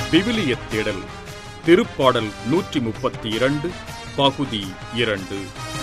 விவிலியத் தேடல் திருப்பாடல் நூற்றி முப்பத்தி இரண்டு பகுதி இரண்டு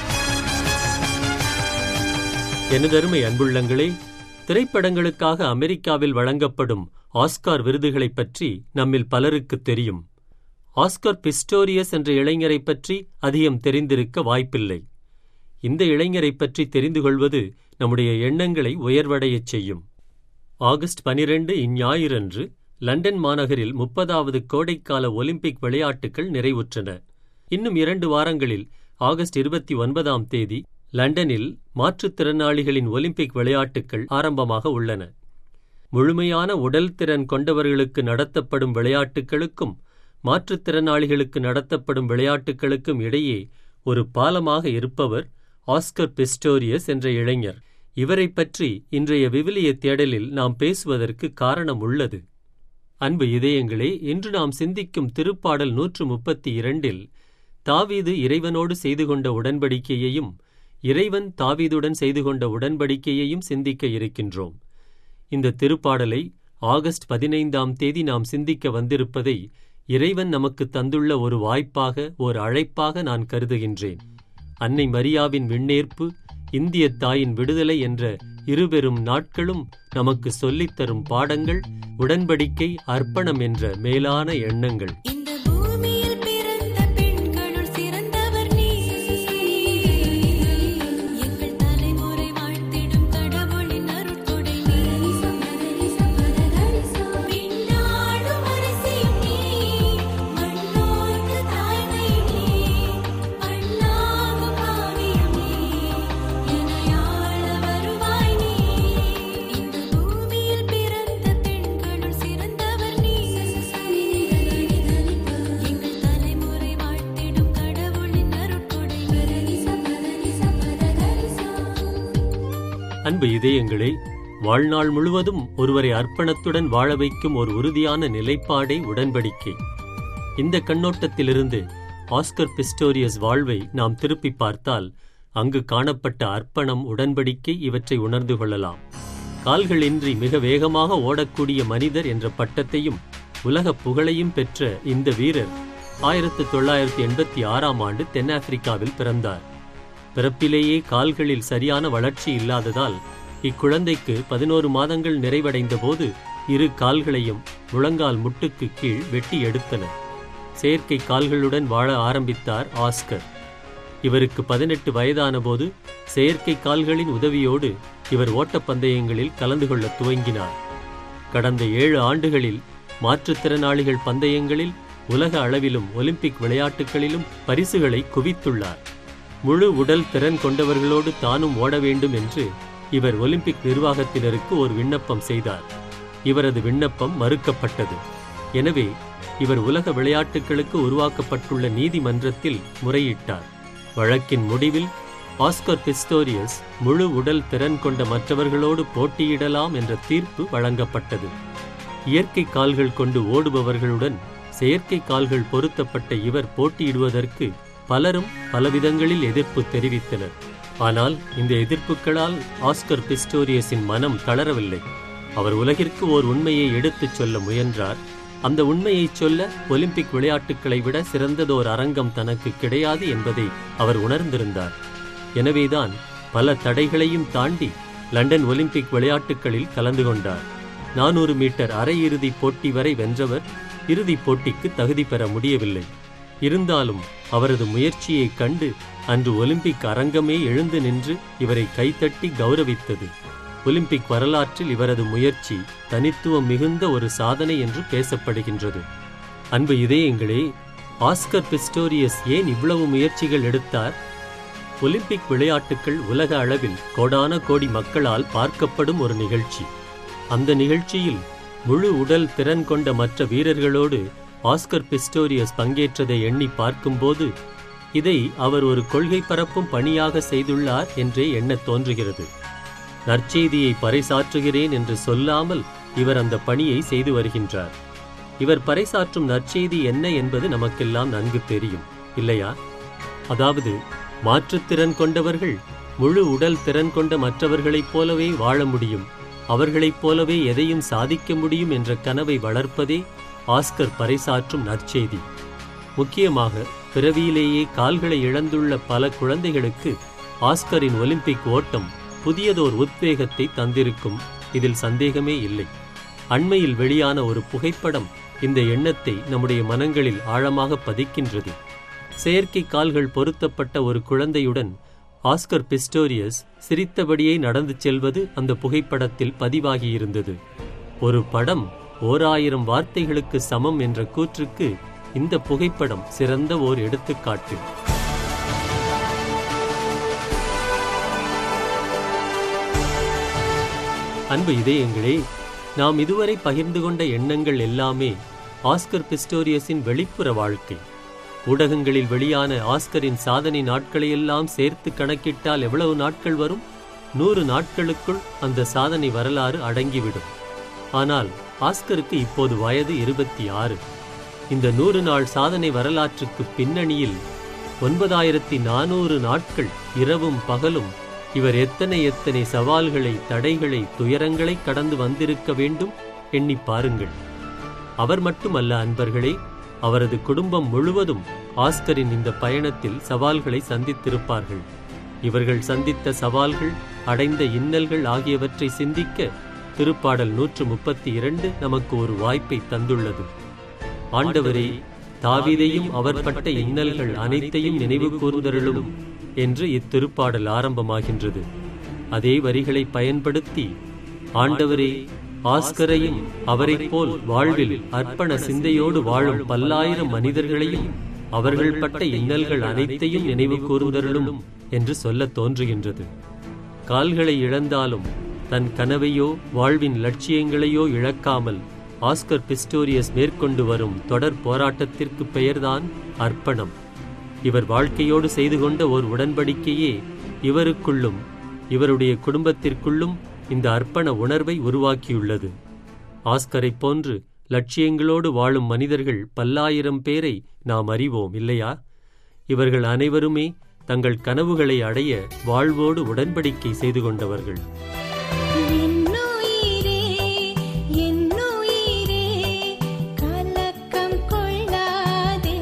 எனதருமை அன்புள்ளங்களே திரைப்படங்களுக்காக அமெரிக்காவில் வழங்கப்படும் ஆஸ்கார் விருதுகளைப் பற்றி நம்மில் பலருக்கு தெரியும் ஆஸ்கர் பிஸ்டோரியஸ் என்ற இளைஞரைப் பற்றி அதிகம் தெரிந்திருக்க வாய்ப்பில்லை இந்த இளைஞரைப் பற்றி தெரிந்து கொள்வது நம்முடைய எண்ணங்களை உயர்வடையச் செய்யும் ஆகஸ்ட் பனிரெண்டு இஞ்ஞாயிறன்று லண்டன் மாநகரில் முப்பதாவது கோடைக்கால ஒலிம்பிக் விளையாட்டுகள் நிறைவுற்றன இன்னும் இரண்டு வாரங்களில் ஆகஸ்ட் இருபத்தி ஒன்பதாம் தேதி லண்டனில் மாற்றுத்திறனாளிகளின் ஒலிம்பிக் விளையாட்டுகள் ஆரம்பமாக உள்ளன முழுமையான உடல் திறன் கொண்டவர்களுக்கு நடத்தப்படும் விளையாட்டுகளுக்கும் மாற்றுத்திறனாளிகளுக்கு நடத்தப்படும் விளையாட்டுகளுக்கும் இடையே ஒரு பாலமாக இருப்பவர் ஆஸ்கர் பிஸ்டோரியஸ் என்ற இளைஞர் இவரைப் பற்றி இன்றைய விவிலிய தேடலில் நாம் பேசுவதற்கு காரணம் உள்ளது அன்பு இதயங்களே இன்று நாம் சிந்திக்கும் திருப்பாடல் நூற்று முப்பத்தி இரண்டில் தாவீது இறைவனோடு செய்து கொண்ட உடன்படிக்கையையும் இறைவன் தாவீதுடன் செய்து கொண்ட உடன்படிக்கையையும் சிந்திக்க இருக்கின்றோம் இந்த திருப்பாடலை ஆகஸ்ட் பதினைந்தாம் தேதி நாம் சிந்திக்க வந்திருப்பதை இறைவன் நமக்கு தந்துள்ள ஒரு வாய்ப்பாக ஒரு அழைப்பாக நான் கருதுகின்றேன் அன்னை மரியாவின் விண்ணேற்பு இந்திய தாயின் விடுதலை என்ற இருபெரும் நாட்களும் நமக்கு சொல்லித்தரும் பாடங்கள் உடன்படிக்கை அர்ப்பணம் என்ற மேலான எண்ணங்கள் இந்த பூமியில் பிறந்த பெண்களுள் சிறந்தவர் நீ எங்கள் தலைமுறை வாழ்த்திடும் கடவுளின் அருட்கொடை நீ விண்ணாடும் அரசியும் நீ மண்ணோர்க்கு தாய்மை நீ பண்ணாகும் பாவியும் நீ எனையாள வருவாய் நீ இந்த பூமியில் பிறந்த பெண்களுள் சிறந்தவர் நீ எங்கள் தலைமுறை வாழ்த்திடும் கடவுளின் அருட்கொடை அன்பு இதயங்களே வாழ்நாள் முழுவதும் ஒருவரை அர்ப்பணத்துடன் வாழ வைக்கும் ஒரு உறுதியான நிலைப்பாடே உடன்படிக்கை இந்த கண்ணோட்டத்திலிருந்து ஆஸ்கர் பிஸ்டோரியஸ் வாழ்வை நாம் திருப்பி பார்த்தால் அங்கு காணப்பட்ட அர்ப்பணம் உடன்படிக்கை இவற்றை உணர்ந்து கொள்ளலாம் கால்களின்றி மிக வேகமாக ஓடக்கூடிய மனிதர் என்ற பட்டத்தையும் உலக புகழையும் பெற்ற இந்த வீரர் ஆயிரத்து தொள்ளாயிரத்தி எண்பத்தி ஆறாம் ஆண்டு தென்னாப்பிரிக்காவில் பிறந்தார் பிறப்பிலேயே கால்களில் சரியான வளர்ச்சி இல்லாததால் இக்குழந்தைக்கு பதினோரு மாதங்கள் நிறைவடைந்த போது இரு கால்களையும் முழங்கால் முட்டுக்கு கீழ் வெட்டி எடுத்தனர் செயற்கை கால்களுடன் வாழ ஆரம்பித்தார் ஆஸ்கர் இவருக்கு பதினெட்டு வயதான போது செயற்கை கால்களின் உதவியோடு இவர் ஓட்டப்பந்தயங்களில் கலந்து கொள்ள துவங்கினார் கடந்த ஏழு ஆண்டுகளில் மாற்றுத்திறனாளிகள் பந்தயங்களில் உலக அளவிலும் ஒலிம்பிக் விளையாட்டுகளிலும் பரிசுகளை குவித்துள்ளார் முழு உடல் திறன் கொண்டவர்களோடு தானும் ஓட வேண்டும் என்று இவர் ஒலிம்பிக் நிர்வாகத்தினருக்கு ஒரு விண்ணப்பம் செய்தார் இவரது விண்ணப்பம் மறுக்கப்பட்டது எனவே இவர் உலக விளையாட்டுகளுக்கு உருவாக்கப்பட்டுள்ள நீதிமன்றத்தில் முறையிட்டார் வழக்கின் முடிவில் ஆஸ்கர் பிஸ்டோரியஸ் முழு உடல் திறன் கொண்ட மற்றவர்களோடு போட்டியிடலாம் என்ற தீர்ப்பு வழங்கப்பட்டது இயற்கை கால்கள் கொண்டு ஓடுபவர்களுடன் செயற்கை கால்கள் பொருத்தப்பட்ட இவர் போட்டியிடுவதற்கு பலரும் பலவிதங்களில் எதிர்ப்பு தெரிவித்தனர் ஆனால் இந்த எதிர்ப்புகளால் ஆஸ்கர் பிஸ்டோரியஸின் மனம் தளரவில்லை அவர் உலகிற்கு ஓர் உண்மையை எடுத்துச் சொல்ல முயன்றார் அந்த உண்மையைச் சொல்ல ஒலிம்பிக் விளையாட்டுகளை விட சிறந்ததோர் அரங்கம் தனக்கு கிடையாது என்பதை அவர் உணர்ந்திருந்தார் எனவேதான் பல தடைகளையும் தாண்டி லண்டன் ஒலிம்பிக் விளையாட்டுகளில் கலந்து கொண்டார் நானூறு மீட்டர் அரையிறுதிப் போட்டி வரை வென்றவர் இறுதிப் போட்டிக்கு தகுதி பெற முடியவில்லை இருந்தாலும் அவரது முயற்சியைக் கண்டு அன்று ஒலிம்பிக் அரங்கமே எழுந்து நின்று இவரை கைத்தட்டி கௌரவித்தது ஒலிம்பிக் வரலாற்றில் இவரது முயற்சி தனித்துவம் மிகுந்த ஒரு சாதனை என்று பேசப்படுகின்றது அன்பு இதயங்களே ஆஸ்கர் பிஸ்டோரியஸ் ஏன் இவ்வளவு முயற்சிகள் எடுத்தார் ஒலிம்பிக் விளையாட்டுகள் உலக அளவில் கோடான கோடி மக்களால் பார்க்கப்படும் ஒரு நிகழ்ச்சி அந்த நிகழ்ச்சியில் முழு உடல் திறன் கொண்ட மற்ற வீரர்களோடு ஆஸ்கர் பிஸ்டோரியஸ் பங்கேற்றதை எண்ணி பார்க்கும்போது இதை அவர் ஒரு கொள்கை பரப்பும் பணியாக செய்துள்ளார் என்றே எண்ணத் தோன்றுகிறது நற்செய்தியை பறைசாற்றுகிறேன் என்று சொல்லாமல் இவர் அந்த பணியை செய்து வருகின்றார் இவர் பறைசாற்றும் நற்செய்தி என்ன என்பது நமக்கெல்லாம் நன்கு தெரியும் இல்லையா அதாவது மாற்றுத்திறன் கொண்டவர்கள் முழு உடல் திறன் கொண்ட மற்றவர்களைப் போலவே வாழ முடியும் அவர்களைப் போலவே எதையும் சாதிக்க முடியும் என்ற கனவை வளர்ப்பதே ஆஸ்கர் பறைசாற்றும் நற்செய்தி முக்கியமாக பிறவியிலேயே கால்களை இழந்துள்ள பல குழந்தைகளுக்கு ஆஸ்கரின் ஒலிம்பிக் ஓட்டம் புதியதோர் உத்வேகத்தை தந்திருக்கும் இதில் சந்தேகமே இல்லை அண்மையில் வெளியான ஒரு புகைப்படம் இந்த எண்ணத்தை நம்முடைய மனங்களில் ஆழமாக பதிக்கின்றது செயற்கை கால்கள் பொருத்தப்பட்ட ஒரு குழந்தையுடன் ஆஸ்கர் பிஸ்டோரியஸ் சிரித்தபடியே நடந்து செல்வது அந்த புகைப்படத்தில் பதிவாகியிருந்தது ஒரு படம் ஓர் ஆயிரம் வார்த்தைகளுக்கு சமம் என்ற கூற்றுக்கு இந்த புகைப்படம் சிறந்த ஓர் எடுத்துக்காட்டு அன்பு இதயங்களே நாம் இதுவரை பகிர்ந்து கொண்ட எண்ணங்கள் எல்லாமே ஆஸ்கர் பிஸ்டோரியஸின் வெளிப்புற வாழ்க்கை ஊடகங்களில் வெளியான ஆஸ்கரின் சாதனை நாட்களையெல்லாம் சேர்த்து கணக்கிட்டால் எவ்வளவு நாட்கள் வரும் நூறு நாட்களுக்குள் அந்த சாதனை வரலாறு அடங்கிவிடும் ஆனால் ஆஸ்கருக்கு இப்போது வயது இருபத்தி ஆறு இந்த நூறு நாள் சாதனை வரலாற்றுக்கு பின்னணியில் ஒன்பதாயிரத்தி நானூறு நாட்கள் இரவும் பகலும் இவர் எத்தனை எத்தனை சவால்களை தடைகளை துயரங்களை கடந்து வந்திருக்க வேண்டும் எண்ணிப் பாருங்கள் அவர் மட்டுமல்ல அன்பர்களே அவரது குடும்பம் முழுவதும் ஆஸ்கரின் இந்த பயணத்தில் சவால்களை சந்தித்திருப்பார்கள் இவர்கள் சந்தித்த சவால்கள் அடைந்த இன்னல்கள் ஆகியவற்றை சிந்திக்க திருப்பாடல் நூற்று முப்பத்தி இரண்டு நமக்கு ஒரு வாய்ப்பை தந்துள்ளது ஆண்டவரே தாவீதையும் அவர் பட்ட இன்னல்கள் அனைத்தையும் நினைவு கூர்ந்தருளும் என்று இத்திருப்பாடல் ஆரம்பமாகின்றது அதே வரிகளை பயன்படுத்தி ஆண்டவரே ஆஸ்கரையும் அவரைப் போல் வாழ்வில் அர்ப்பண சிந்தையோடு வாழும் பல்லாயிரம் மனிதர்களையும் அவர்கள் பட்ட இன்னல்கள் அனைத்தையும் நினைவு கூர்ந்தருளும் என்று சொல்லத் தோன்றுகின்றது கால்களை இழந்தாலும் தன் கனவையோ வாழ்வின் லட்சியங்களையோ இழக்காமல் ஆஸ்கர் பிஸ்டோரியஸ் மேற்கொண்டு வரும் தொடர் போராட்டத்திற்கு பெயர்தான் அர்ப்பணம் இவர் வாழ்க்கையோடு செய்து கொண்ட ஓர் உடன்படிக்கையே இவருக்குள்ளும் இவருடைய குடும்பத்திற்குள்ளும் இந்த அர்ப்பண உணர்வை உருவாக்கியுள்ளது ஆஸ்கரைப் போன்று லட்சியங்களோடு வாழும் மனிதர்கள் பல்லாயிரம் பேரை நாம் அறிவோம் இல்லையா இவர்கள் அனைவருமே தங்கள் கனவுகளை அடைய வாழ்வோடு உடன்படிக்கை செய்து கொண்டவர்கள் என்னுயிரே என்னுயிரே கலக்கம் கொள்ளாதே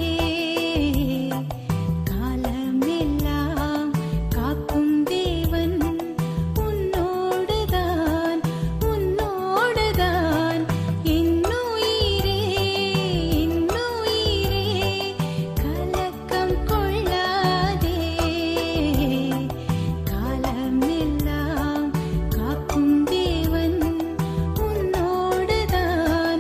காலமெல்லாம் காக்கும் தேவன் உன்னோடுதான் உன்னோடுதான் என்னுயிரே என்னுயிரே கலக்கம் கொள்ளாதே காலமெல்லாம் காக்கும் தேவன் உன்னோடுதான்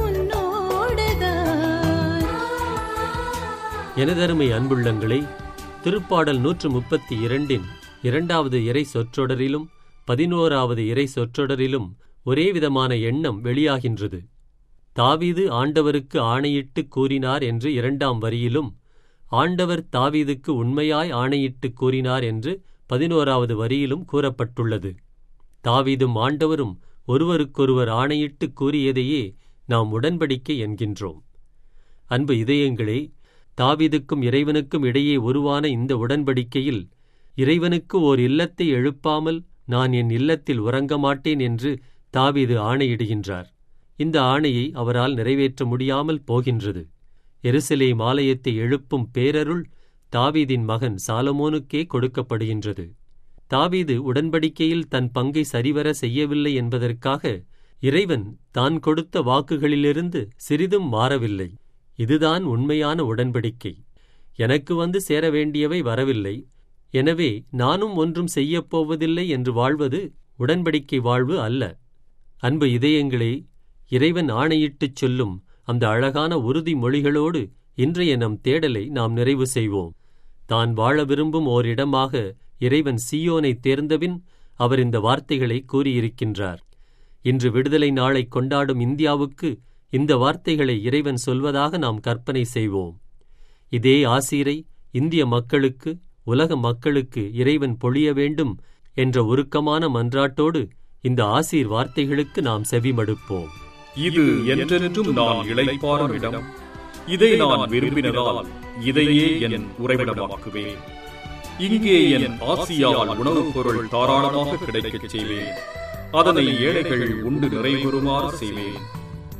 உன்னோடுதான் எனதருமை அன்புள்ளங்களே திருப்பாடல் நூற்று முப்பத்தி இரண்டின் இரண்டாவது இறை சொற்றொடரிலும் பதினோராவது இறை சொற்றொடரிலும் ஒரே விதமான எண்ணம் வெளியாகின்றது தாவீது ஆண்டவருக்கு ஆணையிட்டு கூறினார் என்று இரண்டாம் வரியிலும் ஆண்டவர் தாவீதுக்கு உண்மையாய் ஆணையிட்டு கூறினார் என்று பதினோராவது வரியிலும் கூறப்பட்டுள்ளது தாவீதும் ஆண்டவரும் ஒருவருக்கொருவர் ஆணையிட்டு கூறியதையே நாம் உடன்படிக்கை என்கின்றோம் அன்பு இதயங்களே தாவீதுக்கும் இறைவனுக்கும் இடையே உருவான இந்த உடன்படிக்கையில் இறைவனுக்கு ஓர் இல்லத்தை எழுப்பாமல் நான் என் இல்லத்தில் உறங்க மாட்டேன் என்று தாவீது ஆணையிடுகின்றார் இந்த ஆணையை அவரால் நிறைவேற்ற முடியாமல் போகின்றது எருசலேம் ஆலயத்தை எழுப்பும் பேரருள் தாவீதின் மகன் சாலமோனுக்கே கொடுக்கப்படுகின்றது தாவீது உடன்படிக்கையில் தன் பங்கை சரிவர செய்யவில்லை என்பதற்காக இறைவன் தான் கொடுத்த வாக்குகளிலிருந்து சிறிதும் மாறவில்லை இதுதான் உண்மையான உடன்படிக்கை எனக்கு வந்து சேர வேண்டியவை வரவில்லை எனவே நானும் ஒன்றும் செய்யப் போவதில்லை என்று வாழ்வது உடன்படிக்கை வாழ்வு அல்ல அன்பு இதயங்களே இறைவன் ஆணையிட்டுச் சொல்லும் அந்த அழகான உறுதி மொழிகளோடு இன்றைய நம் தேடலை நாம் நிறைவு செய்வோம் தான் வாழ விரும்பும் ஓர் இடமாக இறைவன் சீயோனை தேர்ந்தபின் அவர் இந்த வார்த்தைகளை கூறியிருக்கின்றார் இன்று விடுதலை நாளை கொண்டாடும் இந்தியாவுக்கு இந்த வார்த்தைகளை இறைவன் சொல்வதாக நாம் கற்பனை செய்வோம் இதே ஆசீரை இந்திய மக்களுக்கு உலக மக்களுக்கு இறைவன் பொழிய வேண்டும் என்ற உருக்கமான மன்றாட்டோடு இந்த ஆசீர் வார்த்தைகளுக்கு நாம் செவிமடுப்போம் இது என்றென்றும் நான் இளைப்பாறும் இடம் இதை நான் விரும்பினதால் இதையே என் உறைவிடமாக்குவேன் இங்கே என் ஆசியால் உணவுப் பொருள் தாராளமாக கிடைக்கச் செய்வேன் அதனை ஏழைகள் உண்டு நிறைவுறுமாறு செய்வேன்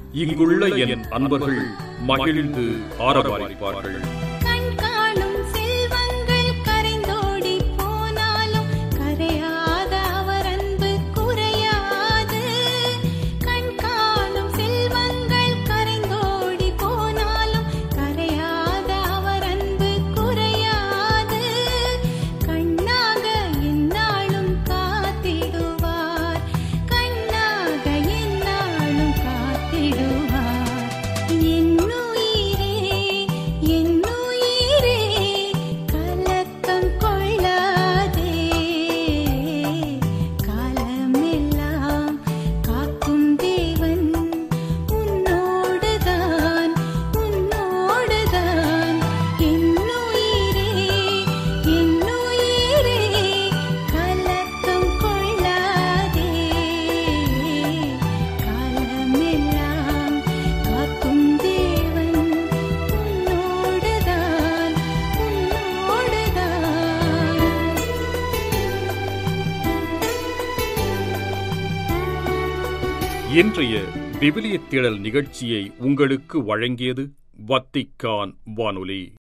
இங்குள்ள என் அன்பர்கள் மகிழ்ந்து ஆரவாரிப்பார்கள் கண் காணும் செல்வங்கள் கரைந்தோடி போனாலும் கரையாத அவர் அன்பு குறையாது கண் காணும் செல்வங்கள் கரைந்தோடி போனாலும் கரையாத அவர் அன்பு குறையாது கண்ணாக எந்நாளும் காத்திடுவார் கண்ணாக எந்நாளும் காத்திடுவார் என்னுயிரே என்னுயிரே கலக்கம் கொள்ளாதே காலமெல்லாம் காக்கும் தேவன் உன்னோடுதான் உன்னோடுதான் என்னுயிரே என்னுயிரே கலக்கம் கொள்ளாதே காலமெல்லாம் காக்கும் தேவன் உன்னோடுதான் உன்னோடுதான் இன்றைய விவிலிய தேடல் நிகழ்ச்சியை உங்களுக்கு வழங்கியது வத்திக்கான் வானொலி